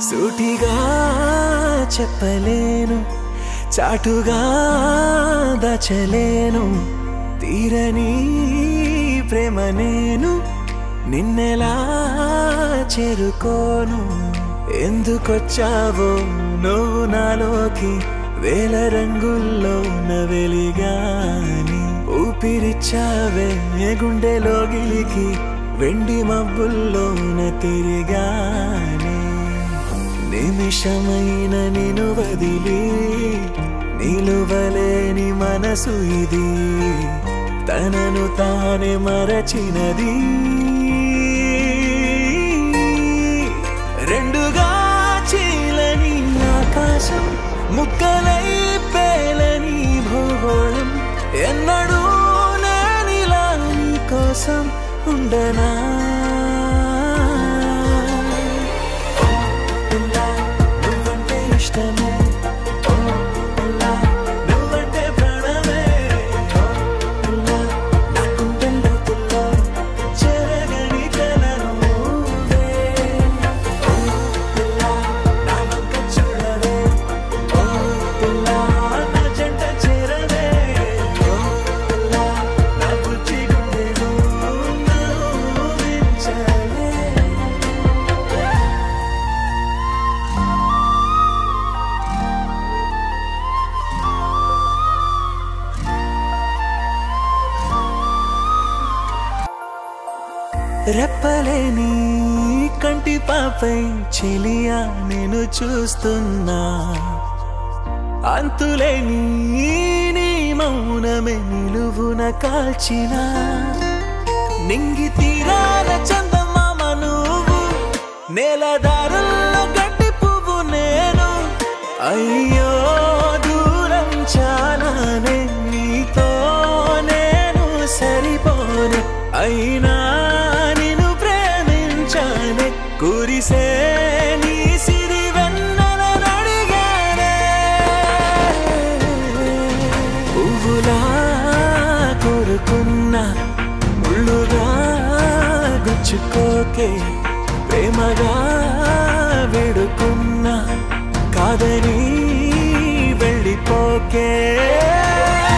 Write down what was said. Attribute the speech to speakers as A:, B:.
A: సూటిగా చెప్పలేను చాటుగా దచలేను తీరని ప్రేమ నేను నిన్నెలా చేరుకోను ఎందుకొచ్చావో నువ్వు నాలోకి వేల రంగుల్లో వెలిగాని ఊపిరిచ్చావే గుండెలో గిలికి వెండి మబ్బుల్లోన తిరిగాని నిమిషమైన నిను వదిలి నిలువలేని మనసు ఇది తనను తానే మరచినది రెండుగా చీలని ఆకాశం ముక్కలై పేలని భూగోళం ఎన్నడూ నేనిలా నీ కోసం ఉండనా పిల్లా, నువ్వంటే ఇష్టమే ఓ పిల్లా, నువ్వంటే ప్రాణమే ఓ పిల్లా, నా గుండె లోతుల్లో చెరగని కలను నువ్వే. ఓ పిల్లా, నా వంక చూడవే ఓ పిల్లా, నా జంట చేరవే ఓ పిల్లా, నా బుజ్జి గుండెను నవ్వించవే. రెప్పలేని కంటి పాపై చెలియా నేను చూస్తున్నా అంతులేని నీ మౌనమే నిలువున కాల్చిన నింగి తీరాల చందమామ నువ్వు నేలదారుల్లో గడ్డి పువ్వు నేను అయ్యో దూరం చాలానే నీతో నేను సరిపోనే అయినా నిన్ను ప్రేమించానే కురిసే నీ సిరి వెన్నెలను అడిగానే పువ్వులా కోరుకున్నా ముళ్ళుగా గుచ్చుకోకే ప్రేమగా వేడుకున్నా కాదని వెళ్ళిపోకే